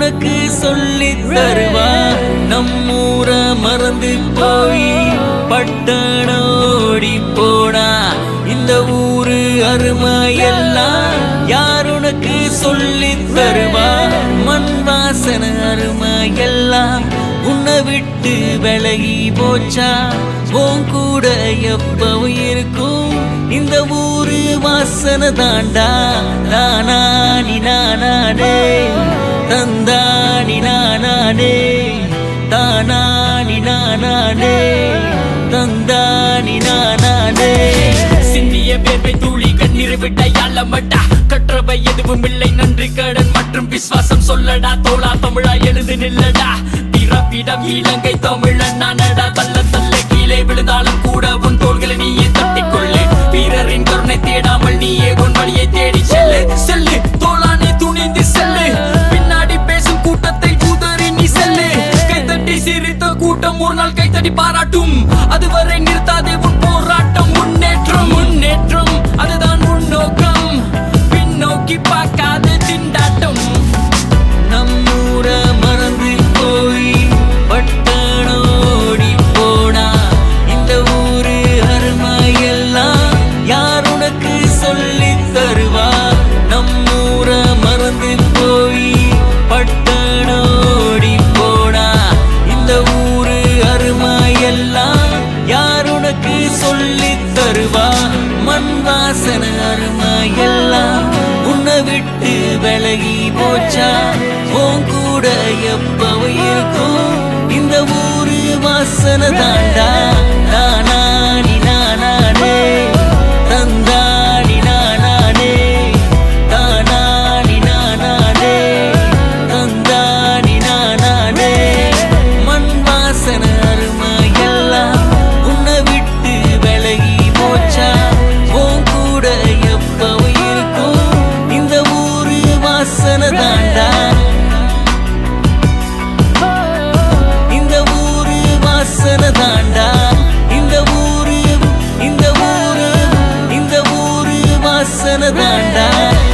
உனக்கு சொல்லி தருவா நம்மூர மறந்து போய் பட்டணோடி போனா இந்த ஊரு அருமையெல்லாம் யார் உனக்கு சொல்லி தருவா மண் வாசன அருமையெல்லாம் உன்னை விட்டு விலகி போச்சா உன் கூட எப்பவும் இருக்கும் இந்த ஊரு வாசனை தாண்டா நானானி நானானே தந்தானி நானானே தானானி நானானே தந்தானி நானானே சிந்திய வேர்வை தூளி கண்ணீர் விட்ட யாழமட்டா கற்றவை எதுவும் இல்லை நன்றி கடன் மற்றும் விசுவாசம் சொல்லடா தோளா தமிழா எழுது நில்லடா பிறப்பிடம் இலங்கை தமிழன் நானடா தள்ள தள்ள கீழே விழுந்தாலும் கூட உன் தோள்களை நீயே தட்டிக்கொள்ளு வீரரின் கருணை தேடாமல் நீயே உன் வழியை தேடி செல்லு செல்லு தோளானே துணிந்து செல்லு பின்னாடி பேசும் கூட்டத்தை உதறி நீ செல்லு கைத்தட்டி சிரித்த கூட்டம் ஒரு நாள் கைத்தட்டி பாராட்டும் அதுவரை நிறுத்தாதே உன் போராட்டம் முன்னேற்றம் முன்னேற்றம் அதுதான் முன்னோக்கம் பின்னோக்கி பார்க்காத திண்டாட்டம் நம்மூர மறந்து போய் பட்டணோடி போனா இந்த ஊரு அருமையெல்லாம் யார் உனக்கு சொல்லி தருவா நம்மூர மறந்து போய் பட்டணோடி போனா இந்த ஊரு அருமையெல்லாம் யார் உனக்கு சொல்லி தருவா மண் வாசன அருமையெல்லாம் உன்னை விட்டு விலகி போச்சா உன் கூட எப்பவும் இருக்கும் இந்த ஊரு வாசனை தாண்டா நானானி நானானே தந்தானி நானானே தானானி நானானே தந்தானி நானானே மண் வாசனை அருமையெல்லாம் உன்னை விட்டு விலகி போச்சா உன் கூட எப்பவும் இருக்கும் இந்த ஊரு வாசனை தாண்டா இந்த ஊரு வாசனை தாண்டா இந்த ஊரு இந்த ஊரு இந்த ஊரு வாசனை தாண்டா